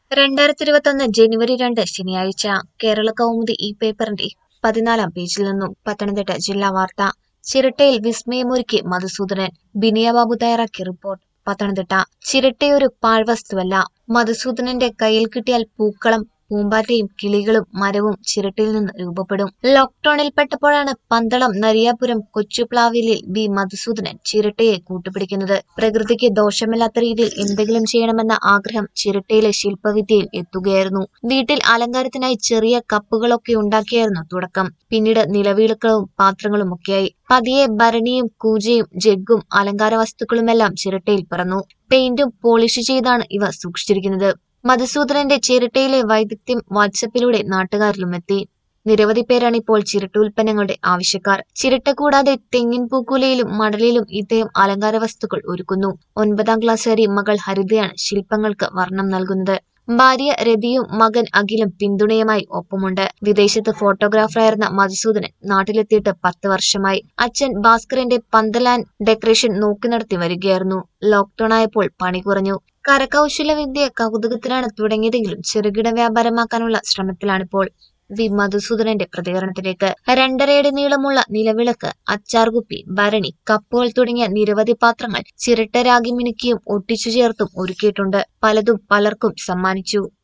രണ്ടായിരത്തി ഇരുപത്തൊന്ന് ജനുവരി രണ്ട് ശനിയാഴ്ച കേരള കൗമുദി ഈ പേപ്പറിന്റെ പതിനാലാം പേജിൽ നിന്നും പത്തനംതിട്ട ജില്ലാ വാർത്ത ചിരട്ടയിൽ വിസ്മയമൊരുക്കി മധുസൂദനൻ ബിനിയബാബു തയ്യാറാക്കിയ റിപ്പോർട്ട് പത്തനംതിട്ട ചിരട്ടയൊരു പാഴ്വസ്തുവല്ല മധുസൂദനന്റെ കയ്യിൽ കിട്ടിയാൽ പൂക്കളം പൂമ്പാറ്റയും കിളികളും മരവും ചിരട്ടയിൽ നിന്ന് രൂപപ്പെടും ലോക്ക്ഡൌണിൽപ്പെട്ടപ്പോഴാണ് പന്തളം നരിയാപുരം കൊച്ചുപ്ലാവിലിൽ വി മധുസൂദനൻ ചിരട്ടയെ കൂട്ടുപിടിക്കുന്നത് പ്രകൃതിക്ക് ദോഷമില്ലാത്ത രീതിയിൽ എന്തെങ്കിലും ചെയ്യണമെന്ന ആഗ്രഹം ചിരട്ടയിലെ ശില്പവിദ്യയിൽ എത്തുകയായിരുന്നു വീട്ടിൽ അലങ്കാരത്തിനായി ചെറിയ കപ്പുകളൊക്കെ ഉണ്ടാക്കിയായിരുന്നു തുടക്കം പിന്നീട് നിലവിളക്കുകളും പാത്രങ്ങളും ഒക്കെയായി പതിയെ ഭരണിയും കൂജയും ജഗ്ഗും അലങ്കാര വസ്തുക്കളുമെല്ലാം ചിരട്ടയിൽ പിറന്നു പെയിന്റും പോളിഷ് ചെയ്താണ് ഇവ സൂക്ഷിച്ചിരിക്കുന്നത് മധുസൂദനന്റെ ചിരട്ടയിലെ വൈദഗ്ധ്യം വാട്സപ്പിലൂടെ നാട്ടുകാരിലും എത്തി നിരവധി പേരാണ് ഇപ്പോൾ ചിരട്ട ഉൽപ്പന്നങ്ങളുടെ ആവശ്യക്കാർ ചിരട്ട കൂടാതെ തെങ്ങിൻ പൂക്കുലയിലും മടലിലും ഇദ്ദേഹം അലങ്കാര വസ്തുക്കൾ ഒരുക്കുന്നു ഒൻപതാം ക്ലാസ്സുകാരി മകൾ ഹരിതയാണ് ശില്പങ്ങൾക്ക് വർണ്ണം നൽകുന്നത് ഭാര്യ രതിയും മകൻ അഖിലും പിന്തുണയുമായി ഒപ്പമുണ്ട് വിദേശത്ത് ഫോട്ടോഗ്രാഫറായിരുന്ന മധുസൂദനൻ നാട്ടിലെത്തിയിട്ട് പത്ത് വർഷമായി അച്ഛൻ ഭാസ്കറിന്റെ പന്തലാൻ ഡെക്കറേഷൻ നോക്കി നടത്തി വരികയായിരുന്നു ലോക്ക്ഡൌൺ ആയപ്പോൾ പണി കുറഞ്ഞു കരകൗശല വിദ്യ കൗതുകത്തിലാണ് തുടങ്ങിയതെങ്കിലും ചെറുകിട വ്യാപാരമാക്കാനുള്ള ശ്രമത്തിലാണിപ്പോൾ വി മധുസൂദനന്റെ പ്രതികരണത്തിലേക്ക് രണ്ടരയടി നീളമുള്ള നിലവിളക്ക് അച്ചാർകുപ്പി ഭരണി കപ്പുകൾ തുടങ്ങിയ നിരവധി പാത്രങ്ങൾ ചിരട്ട രാഗി മിനുക്കിയും ഒട്ടിച്ചു ചേർത്തും ഒരുക്കിയിട്ടുണ്ട് പലതും പലർക്കും സമ്മാനിച്ചു